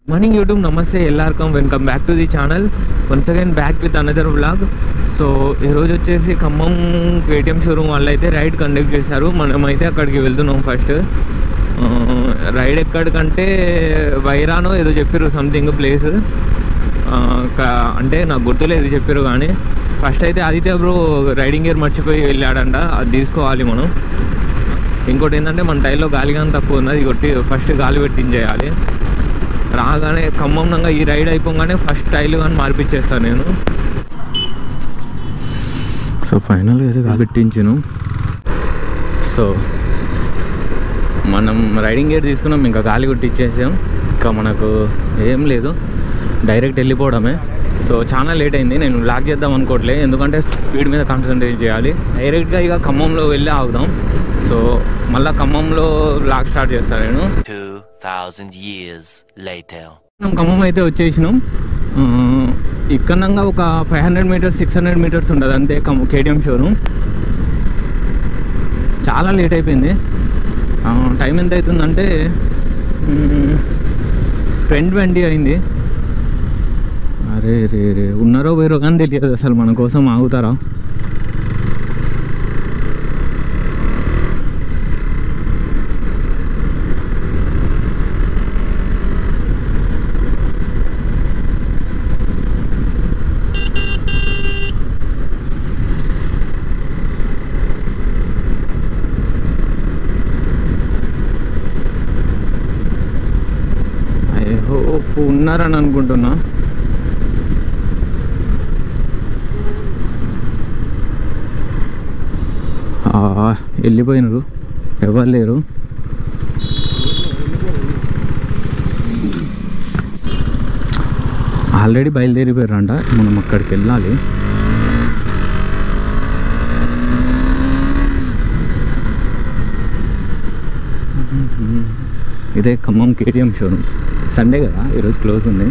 Morning YouTube నమస్తే ఎల్లార్కం welcome back to the channel once again back with another vlog so ఈరోజు వచ్చేసి Khammam KTM showroom వాళ్ళు అయితే రైడ్ కండక్ట్ చేశారు మనమైతే అక్కడికి వెళ్తున్నాం ఫస్ట్ రైడ్ ఎక్కడికంటే వైరానో ఏదో చెప్పారు సంథింగ్ ప్లేస్ అంటే నాకు గుర్తులేదు చెప్పారు కానీ ఫస్ట్ అయితే ఆదిత్య బ్రో రైడింగ్ గేర్ మర్చిపోయి వెళ్ళాడంట అది తీసుకోవాలి మనం ఇంకోటి ఏంటంటే మన టైర్లో గాలి కానీ తక్కువ ఉన్నది కొట్టి ఫస్ట్ గాలి పెట్టించేయాలి రాగానే ఖమ్మంగా ఈ రైడ్ అయిపోగానే ఫస్ట్ టైల్ కానీ మార్పిచ్చేస్తాను నేను సో ఫైనల్గా అయితే గాలి పెట్టించాను సో మనం రైడింగ్ గేర్ తీసుకున్నాం ఇంకా గాలి కొట్టించేసాం ఇంకా మనకు ఏం లేదు డైరెక్ట్ వెళ్ళిపోవడమే సో చాలా లేట్ అయింది నేను లాక్ చేద్దాం అనుకోవట్లే ఎందుకంటే స్పీడ్ మీద కాన్సన్ట్రేట్ చేయాలి డైరెక్ట్గా ఇక ఖమ్మంలో వెళ్ళి ఆగుదాం సో మళ్ళీ ఖమ్మంలో లాక్ స్టార్ట్ చేస్తాను నేను 2,000 years later. మనం ఖమ్మం అయితే వచ్చేసినాం ఆ, ఇక్కడనంగా ఒక five hundred metres six hundred metres ఉంటుంది అంతే ఖమ్మం కేటీఎం షోరూమ్ చాలా లేట్ అయిపోయింది ఆ, టైం ఎంత అవుతుందంటే టెన్ ట్వంటీ అయింది అరే రే రే ఉన్నారో పోయారో కానీ తెలియదు అసలు మన కోసం ఆగుతారా ఐ హోప్ ఉన్నారని అనుకుంటున్నా ఆ, వెళ్ళిపోయినారు ఎవరు లేరు ఆల్రెడీ బయలుదేరిపోయారంట మనం అక్కడికి వెళ్ళాలి ఇదే ఖమ్మం కేటీఎం షోరూమ్ సండే కదా ఈరోజు క్లోజ్ ఉంది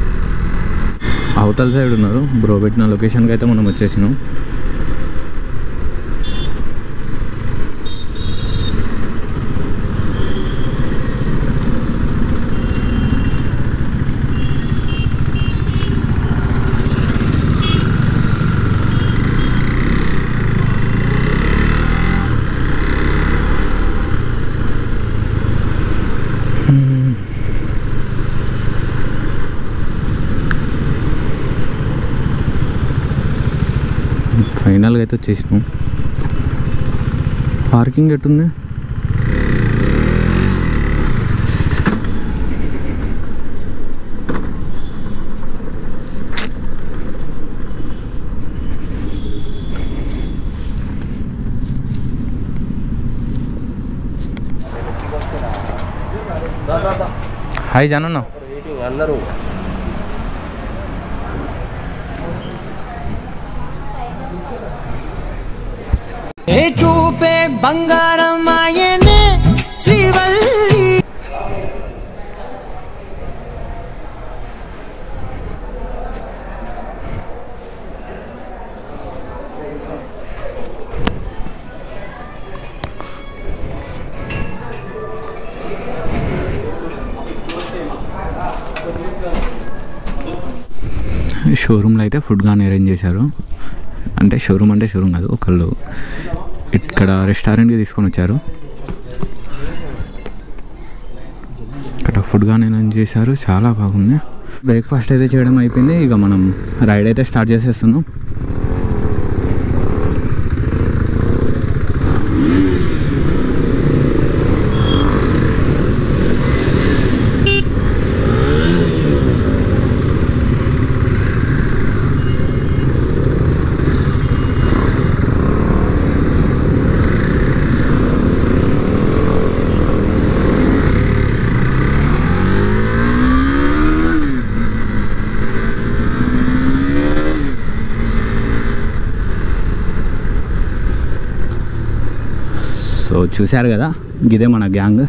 అవతల సైడ్ ఉన్నారు బ్రో పెట్టిన లొకేషన్కి అయితే మనం వచ్చేసినాం ఫైనల్గా అయితే వచ్చేసినాం పార్కింగ్ ఎట్టుంది హాయ్ జానన్న ఏ చూపే బంగారం ఆయనే శ్రీవల్లి షోరూమ్లో అయితే ఫుడ్ కానీ అరేంజ్ చేశారు అంటే షోరూమ్ అంటే షోరూమ్ కాదు ఒకళ్ళు ఇక్కడ రెస్టారెంట్కి తీసుకొని వచ్చారు ఇక్కడ ఫుడ్ కానీ అరేంజ్ చేశారు చాలా బాగుంది బ్రేక్ఫాస్ట్ అయితే చేయడం అయిపోయింది ఇక మనం రైడ్ అయితే స్టార్ట్ చేసేస్తున్నాం సో చూశారు కదా ఇదే మన గ్యాంగ్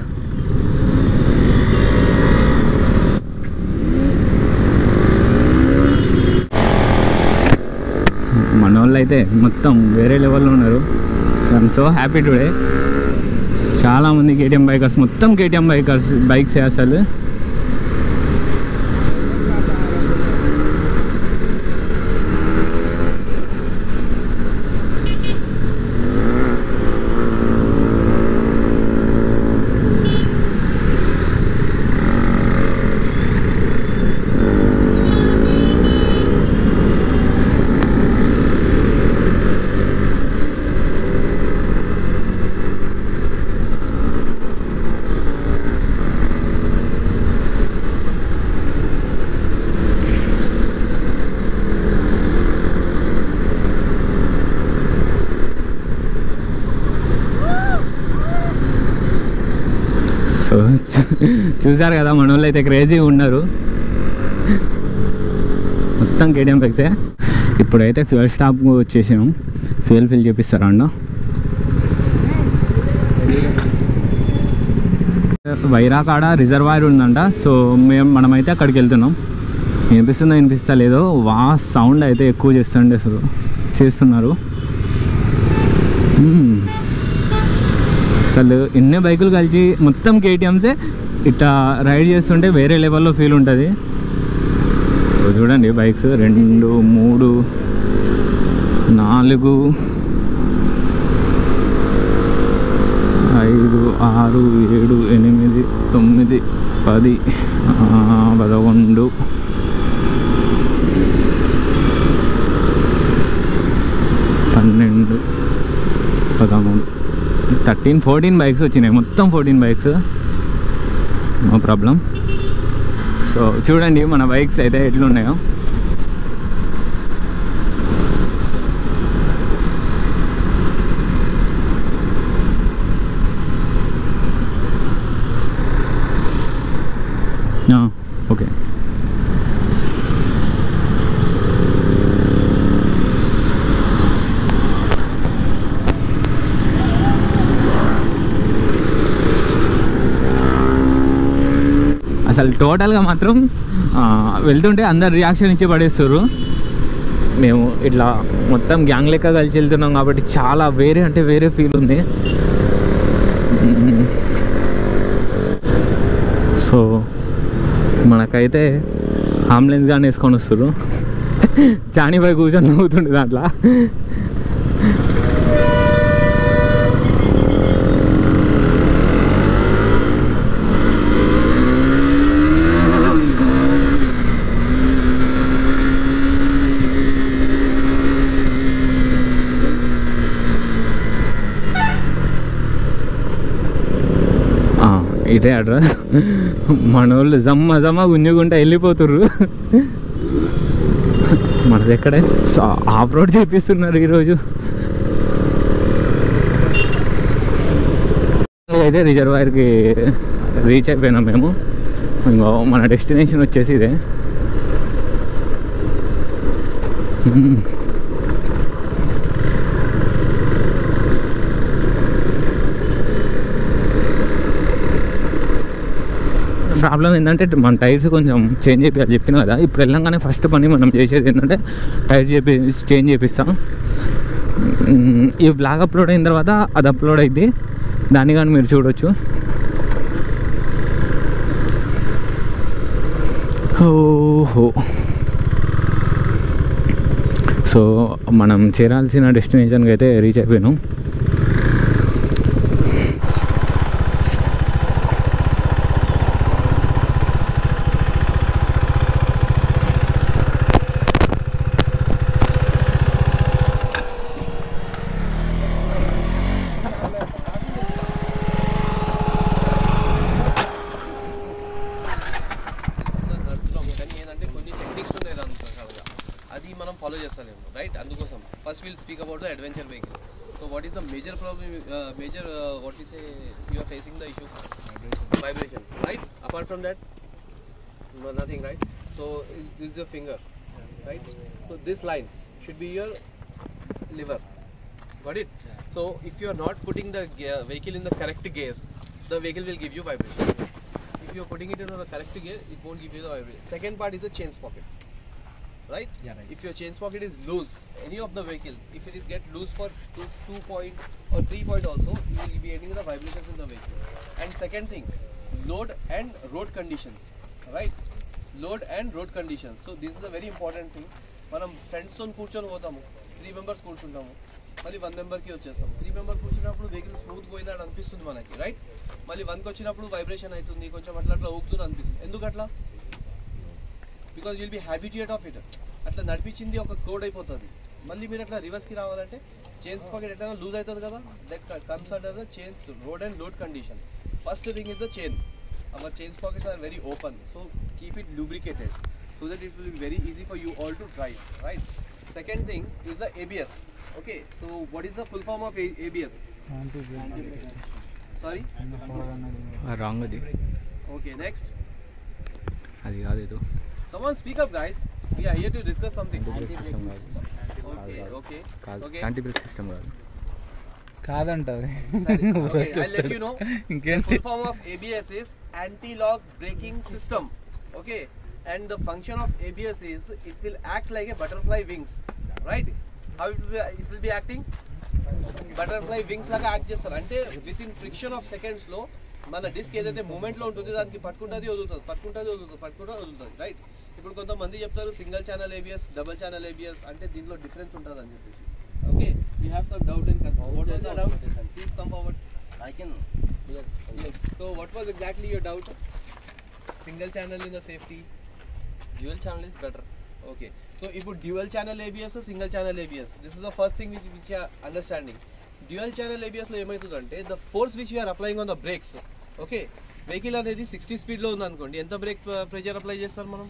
మన వాళ్ళు అయితే మొత్తం వేరే లెవెల్లో ఉన్నారు so I'm so happy today చాలామంది కేటీఎం బైకర్స్ మొత్తం కేటీఎం బైకర్స్ బైక్స్ అసలు చూసారు కదా మన వాళ్ళు అయితే క్రేజీ ఉన్నారు మొత్తం కేటీఎం బైక్సే ఇప్పుడైతే ఫ్యూయల్ స్టాప్ వచ్చేసాం ఫ్యూయల్ ఫిల్ చేపిస్తారా అన్న వైరాకాడ రిజర్వాయర్ ఉందంట సో మేము మనమైతే అక్కడికి వెళ్తున్నాం వినిపిస్తుందో వినిపిస్తా లేదో వా సౌండ్ అయితే ఎక్కువ చేస్తుండే అసలు చేస్తున్నారు మ్మ్. అసలు ఎన్ని బైకులు కలిసి మొత్తం కేటీఎంసే ఇట్లా రైడ్ చేస్తుంటే వేరే లెవెల్లో ఫీల్ ఉంటుంది ఇదిగో చూడండి బైక్స్ రెండు మూడు నాలుగు ఐదు ఆరు ఏడు ఎనిమిది తొమ్మిది పది ఆ, పదకొండు పన్నెండు పదమూడు థర్టీన్ ఫోర్టీన్ బైక్స్ వచ్చినాయి మొత్తం fourteen bikes no problem so చూడండి మన బైక్స్ అయితే ఎట్లున్నాయో ఓకే అసలు టోటల్గా మాత్రం ఆ, వెళ్తుంటే అందరు రియాక్షన్ ఇచ్చి పడేస్తారు మేము ఇట్లా మొత్తం గ్యాంగ్ లెక్క కలిసి వెళ్తున్నాం కాబట్టి చాలా వేరే అంటే వేరే ఫీల్ ఉంది మ్మ్. సో మనకైతే అంబులెన్స్ కానీ వేసుకొని వస్తారు చాణిపై కూర్చొని నవ్వుతుండే దాంట్లో ఆ, ఇదే అడ్రస్ మన వాళ్ళు జమ్మ జమ్మ గుంజుకుంటా వెళ్ళిపోతుర్రు మనది ఎక్కడే సో ఆఫ్ రోడ్ చేపిస్తున్నారు ఈరోజు అయితే రిజర్వాయర్కి రీచ్ అయిపోయినాం మేము ఇంకో మన డెస్టినేషన్ వచ్చేసి ఇదే మ్మ్. ప్రాబ్లం ఏంటంటే మన టైర్స్ కొంచెం చేంజ్ చేయాలి చెప్పిన కదా ఇప్పుడు వెళ్ళంగానే ఫస్ట్ పని మనం చేసేది ఏంటంటే టైర్ చేపి చేంజ్ చేపిస్తాం మ్మ్, ఈ బ్లాగ్ అప్లోడ్ అయిన తర్వాత అది అప్లోడ్ అయింది దాన్ని కానీ మీరు చూడొచ్చు ఓహో సో మనం చేరాల్సిన డెస్టినేషన్కి అయితే రీచ్ అయిపోయినాం నడుపుతున్నాము కానీ ఏంటంటే కొన్ని టెక్నిక్స్ ఉన్నాయి దాని ప్రకారంగా అది మనం ఫాలో చేస్తలేము రైట్ అందుకోసం first will speak about the adventure vehicle so what is the major problem major what is a you are facing the issue vibration right apart from that nothing right so this is the finger right so this line should be your lever got it so if you are not putting the gear, vehicle in the correct gear the vehicle will give you vibration if you are putting it in the correct gear it won't give you the vibration second part is the chain sprocket right yeah right if your chain sprocket is loose any of the vehicle if it is get loose for two, two point or three point also you will be getting the vibrations in the vehicle and second thing load and road conditions right load and road conditions so this is a very important thing మనం ఫ్రెండ్స్తో కూర్చొని పోతాము three members కూర్చుంటాము మళ్ళీ one మెంబర్కి వచ్చేస్తాం three member కూర్చున్నప్పుడు vehicle smooth పోయినాడు అనిపిస్తుంది మనకి రైట్ మళ్ళీ వన్కి వచ్చినప్పుడు వైబ్రేషన్ అవుతుంది కొంచెం అట్లా అట్లా ఊగుతుంది అనిపిస్తుంది ఎందుకు అట్లా because will be habituate of it అట్లా నడిపించింది ఒక కోడ్ అయిపోతుంది మళ్ళీ మీరు అట్లా రివర్స్కి రావాలంటే చైన్స్ పాకెట్ ఎట్లా లూజ్ అవుతుంది కదా that comes under the chains road and load condition first thing is the chain our chains pockets are very open so keep it lubricated so that it will be very easy for you all to drive right second thing is the abs okay so what is the full form of A- abs sorry wrong అది okay next అది కాదు ఇది come on speak up guys we are here to discuss something system కాదు okay okay కాదు okay anti brake system కాదు కాదంటది okay i'll let you know ఇంకేంటి full form of abs is anti-lock braking system okay and the function of abs is it will act like a butterfly wings right how it will be, it will be acting butterfly wings లాగా act చేస్తారు అంటే within friction of seconds లో మన disc ఏదైతే moment లో ఉంటుందో దానికి పట్టుకుంటుంది వదులుతుంది పట్టుకుంటుంది వదులుతుంది పట్టుకుంటుంది వదులుతుంది రైట్ ఇప్పుడు కొంతమంది చెప్తారు single channel ABS double channel ABS అంటే దీంట్లో డిఫరెన్స్ ఉంటుంది అని చెప్పేసి okay you have some doubt in concern what was the doubt please come forward I can. yes so what was exactly your doubt single channel in the safety Dual channel is better. okay so ఇప్పుడు dual channel ABS single channel ABS this is the first thing which which understanding dual channel ABS లో ఏమవుతుందంటే the force which you're applying on the brakes okay vehicle అనేది sixty speed లో ఉంది అనుకోండి ఎంత break pressure apply చేస్తారు మనం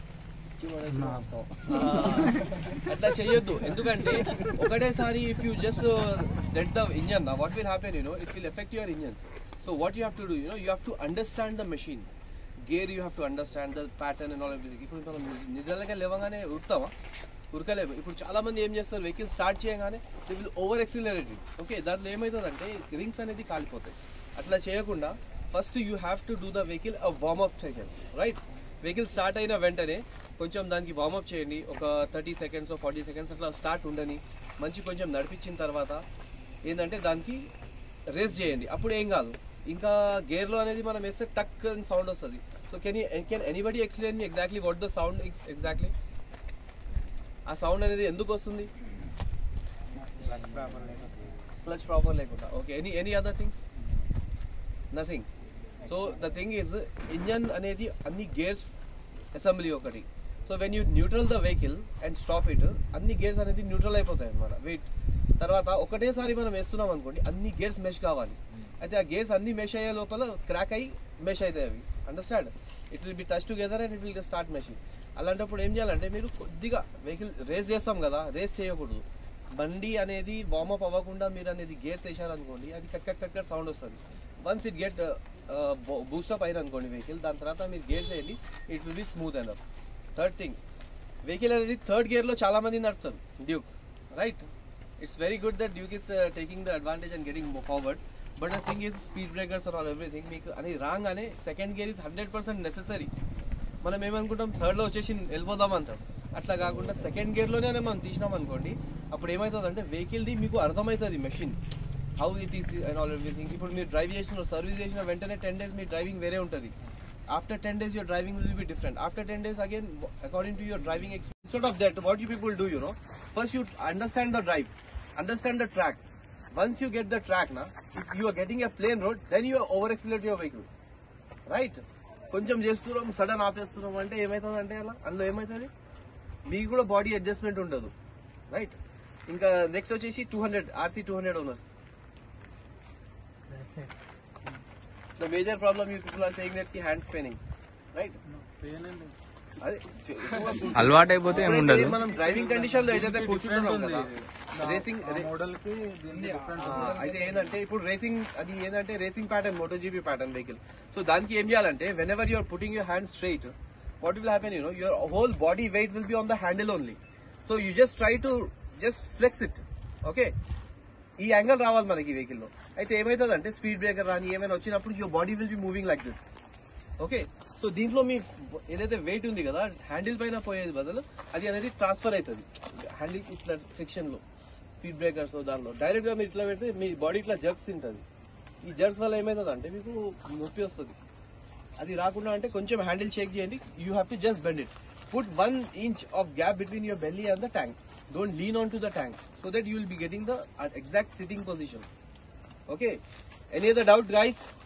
అట్లా చేయొద్దు ఎందుకంటే ఒకటేసారి if you just let the engine what will happen you know it will effect your engine so what you have to do you know you have to understand the machine gear you have to understand the pattern and all everything ఇప్పుడు మనం నిద్రలకే లేవగానే ఉరుకుతామా ఉరకలేము ఇప్పుడు చాలా మంది ఏం చేస్తారు vehicle start చేయగానే they will over accelerated okay దాంట్లో ఏమవుతుందంటే రింగ్స్ అనేది కాలిపోతాయి అట్లా చేయకుండా first you have to do the vehicle uh warmup session right vehicle start అయిన వెంటనే కొంచెం దానికి వార్మప్ చేయండి ఒక థర్టీ సెకండ్స్ ఫార్టీ సెకండ్స్ అట్లా స్టార్ట్ ఉండని మంచి కొంచెం నడిపించిన తర్వాత ఏంటంటే దానికి రేస్ చేయండి అప్పుడు ఏం కాదు ఇంకా గేర్లో అనేది మనం వేస్తే టక్ అని సౌండ్ వస్తుంది so can can anybody explain me exactly what the sound exactly ఆ సౌండ్ అనేది ఎందుకు వస్తుంది క్లచ్ ప్రాపర్ లేకుండా okay any any other things nothing so the thing is engine అనేది అన్ని గేర్స్ అసెంబ్లీ ఒకటి so when you neutral the vehicle and stop it అన్ని gears అనేది న్యూట్రల్ అయిపోతాయి అనమాట వెయిట్ తర్వాత ఒకటేసారి మనం వేస్తున్నాం అనుకోండి అన్ని గేర్స్ మెష్ కావాలి అయితే ఆ గేర్స్ అన్ని మెష్ అయ్యే లోపల క్రాక్ అయ్యి మెష్ అవుతాయి అవి understand it will be touch together and it will start meshing అలాంటప్పుడు ఏం చేయాలంటే మీరు కొద్దిగా వెహికల్ రేస్ చేస్తాం కదా రేస్ చేయకూడదు బండి అనేది వార్మప్ అవ్వకుండా మీరు అనేది గేర్స్ వేసారనుకోండి అది cut cut cut cut sound వస్తుంది వన్స్ ఇట్ గెట్ బూస్టప్ అయ్యారు అనుకోండి వెహికల్ దాని తర్వాత మీరు గేర్స్ వేయండి it will be smooth and third thing vehicle అనేది థర్డ్ గేర్లో చాలా మంది నడుపుతారు Duke right it's very good that Duke is taking the advantage and getting forward but the thing is speed breakers are all everything మీకు అని wrong అనే second gear is hundred percent necessary మనం ఏమనుకుంటాం థర్డ్లో వచ్చేసి వెళ్ళిపోదాం అంటాం అట్లా కాకుండా సెకండ్ గేర్లోనే మనం తీసినాం అనుకోండి అప్పుడు ఏమవుతుంది అంటే వెహికల్ది మీకు అర్థమవుతుంది machine how it is and all everything ఇప్పుడు మీరు డ్రైవ్ చేసిన సర్వీస్ చేసిన వెంటనే టెన్ డేస్ మీ డ్రైవింగ్ వేరే ఉంటుంది after ten days your driving will be different after ten days again according to your driving experience of that what you people do you know first you understand the drive understand the track once you get the track నా if you are getting a plain road then you over accelerate your vehicle right కొంచెం చేస్తున్నాం sudden ఆపేస్తున్నాం అంటే ఏమవుతుంది అంటే అలా అందులో ఏమవుతుంది మీకు కూడా బాడీ అడ్జస్ట్మెంట్ ఉండదు రైట్ ఇంకా నెక్స్ట్ వచ్చేసి two hundred RC two hundred owners the major problem you people are saying that కి హ్యాండ్స్ పెయినింగ్ రైట్ అదే చె- ఎక్కువగా కూర్చో- అలవాటు అయిపోతే అప్పుడైతే ఏముండదు మనం డ్రైవింగ్ కండిషన్ లో ఏదైతే కూర్చుంటున్నాం కదా రేసింగ్ మోడల్ కి దీనికి డిఫరెన్స్ అయితే ఏంటంటే ఇప్పుడు రేసింగ్ అది ఏంటంటే racing pattern Moto GP pattern vehicle so దానికి ఏం చేయాలంటే whenever you're putting your hand straight what will happen you know your whole body weight will be on the handle only so you just try to just flex it okay ఈ angle రావాలి మనకి ఈ vehicle లో అయితే ఏమైతుంది అంటే speed breaker రాని ఏమైనా వచ్చినప్పుడు your body will be moving like this okay so దీంట్లో మీ ఏదైతే వెయిట్ ఉంది కదా హ్యాండిల్ పైన పోయేది బదులు అది అనేది ట్రాన్స్ఫర్ అవుతుంది హ్యాండిల్ ఇట్లా ఫ్రిక్షన్ లో స్పీడ్ బ్రేకర్స్ దానిలో డైరెక్ట్ గా మీరు ఇట్లా పెడితే మీ బాడీ ఇట్లా జర్క్స్ తింటది ఈ జర్క్స్ వల్ల ఏమవుతుంది అంటే మీకు నొప్పి వస్తుంది అది రాకుండా అంటే కొంచెం హ్యాండిల్ చెక్ చేయండి you have to just bend it put one inch of gap between your belly and the tank don't lean on to the tank so that you will be getting the exact sitting position okay any other doubt guys